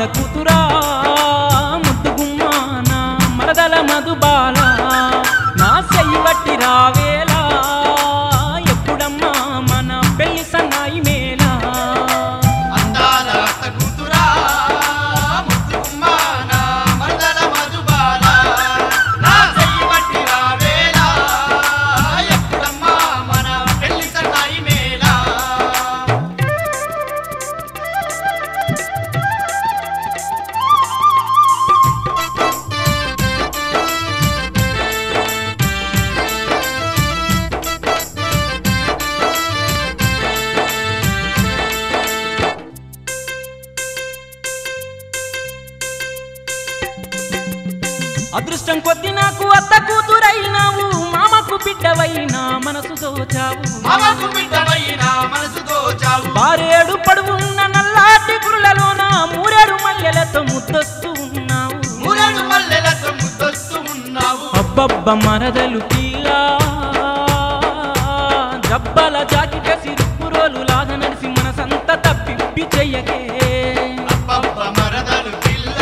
కూతురా ముద్దుగుమ్మా నా మరదల మధుబాల నా చెయ్యి వట్టి రావేలా ఎప్పుడమ్మా మన పెళ్లి సన్నాయి మేలా అందాల అత్త కూతురా ముద్దుగుమ్మ నా మరదల మధుబాల నా చెయ్యి పట్టి రావేలా ఎప్పుడమ్మా మన పెళ్లి సన్నాయి మేళా అదృష్టం కొద్ది నాకు అత్త కూతురైనావు మామకు బిడ్డవైనా మనసు దోచావు మామకు బిడ్డవైన మనసు దోచావు బారేడు పడువున్న నల్లాటి గురులలోన మూరేడు మల్లెలతో ముద్దొస్తూ ఉన్నావు మూరెడు మల్లెలతో ముద్దొస్తూ ఉన్నావు అబ్బబ్బ మరదలు పిల్ల జబ్బల జాకిట సిరుపు రోలు లాగా నడిసి మనసంత తప్పిప్పి చెయ్యకే అబ్బబ్బ మరదలు పిల్ల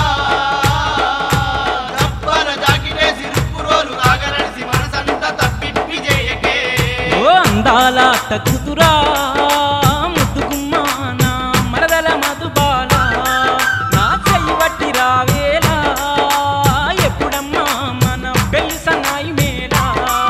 రబ్బర జాకిటేసి రుప్పురోలు ఆగరడిసి మనసంతా తప్పిప్పి చేయకే ఓ అందాల అత్త కూతురా ముద్దుగుమ్మా నా మరదల మధుబాల నా చెయ్యి వట్టి రావేలా ఎప్పుడమ్మా మన పెళ్లి సన్నాయి మేలా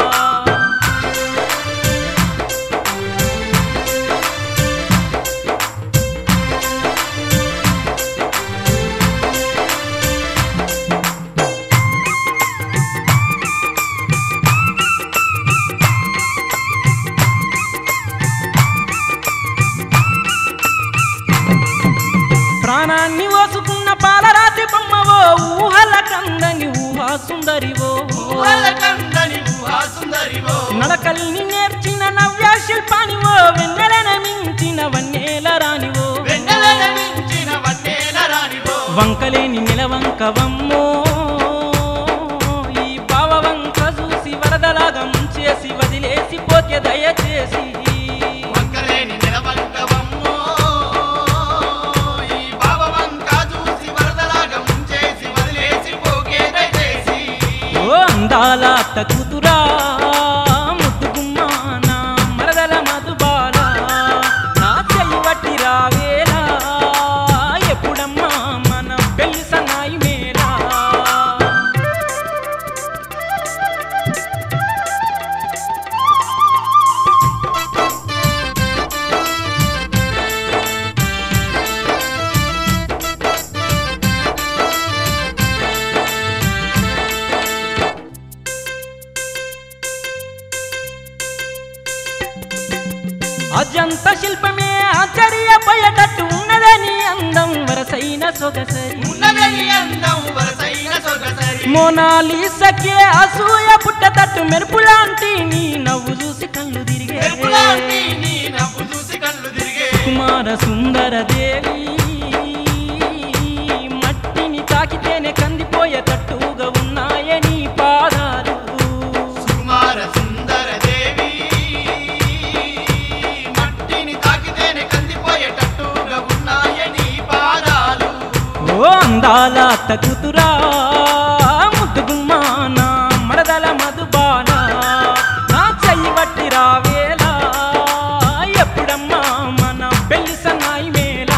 ప్రాణాన్ని ఓసుకున్న పాలరాతి బొమ్మవో ఊహల కందని ఊహా సుందరివో ఊహలకందని ఊహా సుందరివో నడకల్ని నేర్చిన నవ్య శిల్పానివో వెన్నెలన మించిన వన్నేల రానివో వెన్నెలన మించిన వన్నేల రానివో వంకలేని నిలవంకవమ్మో ఈ బావ వంక చూసి వరదలాగా ముంచేసి వదిలేసి పోతే దయచేసి వంకలేని నిలవంకవమ్మో ఈ బాబవంక చూసి వరదలాగా ముంచేసి వదిలేసి పోకే దయచేసి ఓ అందాల అత్త కూతురా ముద్దుగుమ్మా నా మరదల మధుబాల నా చెయ్యి వట్టి రావేలా ఎప్పుడమ్మా మన పెళ్లి సన్నాయి మేలా అజంత శిల్పమే ఆశ్చర్యపోయేటట్టు ఉన్నదని అందం వరసైన సొగసరి ఉన్నదని అందం వరసైన సొగసరి మోనాలిసకే అసూయ పుట్టతట్టు మెరుపులాంటి నీ నవ్వు చూసి కళ్ళు తిరిగే మెరుపులాంటి నీ నవ్వు చూసి కళ్ళు తిరిగే కుమార సుందర దేవి మట్టిని తాకితేనే కందిపోయేటట్టుగా ఉన్నాయే నీ పాదాలు సుకుమార సుందర దేవి మట్టిని తాకితేనే కందిపోయేటట్టుగా ఉన్నాయని పాదాలు ఓ అందాల తగుతురా ముద్దుగుమ్మా నా మరదల మధుబాల నా చెయ్యి వట్టి రావేలా ఎప్పుడమ్మా మన పెళ్లి సన్నాయి మేలా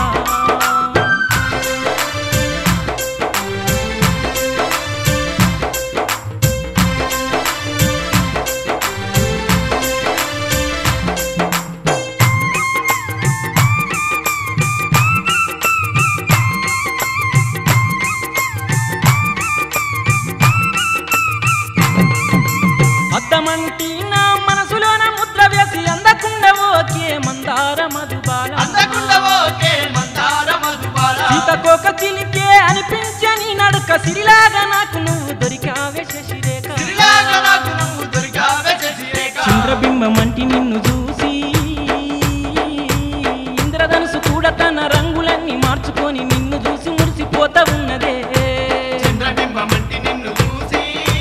అద్దమంటి నా మనసులోన ముద్ర వేసి అందకుండా ఓకే మందార మధుబాల అందకుండా ఓకే మందార మధుబాల సీతకోక చిలికే అనిపించని నడుక సిరిలాగా నాకు నువ్వు దొరికావే శశిరేఖ సిరిలాగా నాకు నువ్వు దొరికావే శశిరేఖ చంద్రబింబమంటి నిన్ను చూసి ఇంద్రధనుసు కూడా తన రంగులన్నీ మార్చుకొని నిన్ను చూసి మురిసిపోతా ఉన్నదే చంద్రబింబమంటి నిన్ను చూసి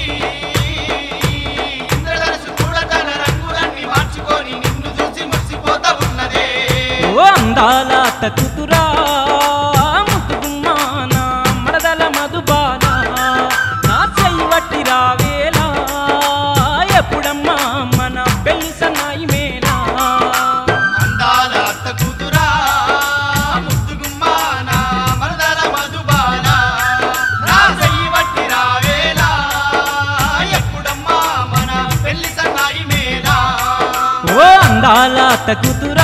ఇంద్రధనుసు కూడా తన రంగులన్నీ మార్చుకొని నిన్ను చూసి మురిసిపోతా ఉన్నదే ఓ అందాల తక్కుతురా ముద్దుగుమ్మా అందాల తకుతురా